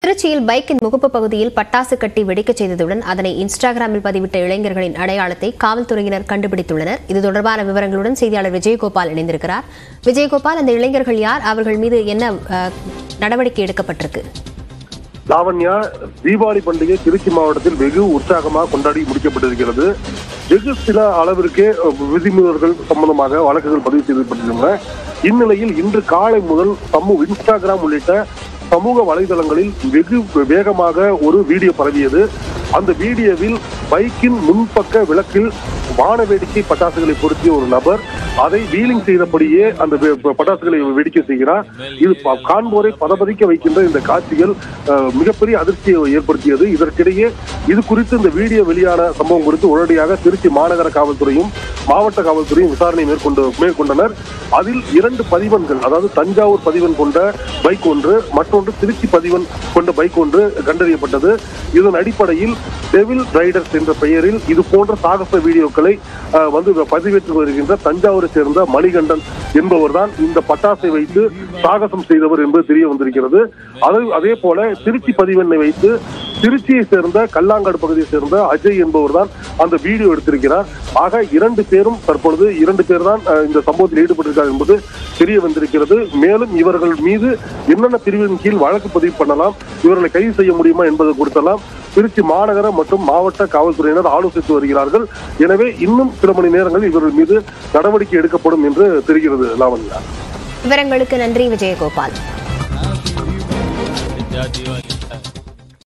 திருச்சியில் பைக்கின் முகப்பு பகுதியில் பட்டாசு கட்டி வெடிக்கச் செய்ததுடன் அதனை இன்ஸ்டாகிராமில் பதிவிட்ட இளைஞர்களின் அடையாளத்தை காவல்துறையினர் கண்டுபிடித்துள்ளனர் இது தொடர்பான விவரங்களுடன் செய்தியாளர் விஜயகோபால் இணைந்திருக்கிறார் விஜயகோபால் அந்த இளைஞர்கள் யார் அவர்கள் மீது என்ன அஹ், நடவடிக்கை எடுக்கப்பட்டிருக்கு லாவண்யா தீபாவளி பண்டிகை திருச்சி மாவட்டத்தில் வெகு உற்சாகமாக கொண்டாடி முடிக்கப்பட்டிருக்கிறது வெகு சில அளவிற்கே அஹ், விதிமுறைகள் சம்பந்தமாக வழக்குகள் பதிவு செய்யப்பட்டிருக்கின்றன இந்நிலையில் இன்று காலை முதல் சமூக இன்ஸ்டாகிராம் உள்ளிட்ட சமூக வலைதளங்களில் வெகு வேகமாக ஒரு வீடியோ பரவியது அந்த வீடியோவில் பைக்கின் முன்பக்க விளக்கில் வான வேடிக்கை பட்டாசுகளை பொருத்திய ஒரு நபர் அதை வீலிங் செய்தபடியே அந்த வே- ப- பட்டாசுகளை வெடிக்க செய்கிறார் இது ப- காண்போரை பதபதிக்க வைக்கின்ற இந்த காட்சிகள் அஹ், மிகப்பெரிய அதிர்ச்சியை ஏற்படுத்தியது இதற்கிடையே இது குறித்து இந்த வீடியோ வெளியான சம்பவம் குறித்து உடனடியாக திருச்சி மாநகர காவல்துறையும் மாவட்ட காவல்துறையும் விசாரணை மேற்கொண்டு மேற்கொண்டனர் அதில் இரண்டு பதிவன்கள் அதாவது தஞ்சாவூர் பதிவன் கொண்ட பைக் ஒன்று மற்றொன்று திருச்சி பதிவன் கொண்ட பைக் ஒன்று கண்டறியப்பட்டது இதன் அடிப்படையில் டெவில் ரைடர்ஸ் என்ற பெயரில் இது போன்ற சாகச வீடியோக்களை அஹ், வந்து பதிவேற்று வருகின்ற தஞ்சாவூரை சேர்ந்த மணிகண்டன் என்பவர் தான் இந்த பட்டாசை வைத்து சாகசம் செய்தவர் என்பது தெரிய வந்திருக்கிறது அது அதே போல திருச்சி பதிவெண்ணை வைத்து திருச்சியை சேர்ந்த கல்லாங்காடு பகுதியை சேர்ந்த அஜய் என்பவர் தான் அந்த வீடியோ எடுத்திருக்கிறார் ஆக இரண்டு பேரும் தற்பொழுது இரண்டு பேர் தான் அஹ், இந்த சம்பவத்தில் ஈடுபட்டிருக்கிறார் என்பது தெரிய வந்திருக்கிறது மேலும் இவர்கள் மீது என்னென்ன பிரிவின் கீழ் வழக்கு பதிவு பண்ணலாம் இவர்களை கைது செய்ய முடியுமா என்பது குறித்தெல்லாம் திருச்சி மாநகர மற்றும் மாவட்ட காவல்துறையினர் ஆலோசித்து வருகிறார்கள் எனவே இன்னும் சில மணி நேரங்களில் இவர்கள் மீது நடவடிக்கை எடுக்கப்படும் என்று தெரிகிறது லாவண்யா விவரங்களுக்கு நன்றி விஜயகோபால் जाती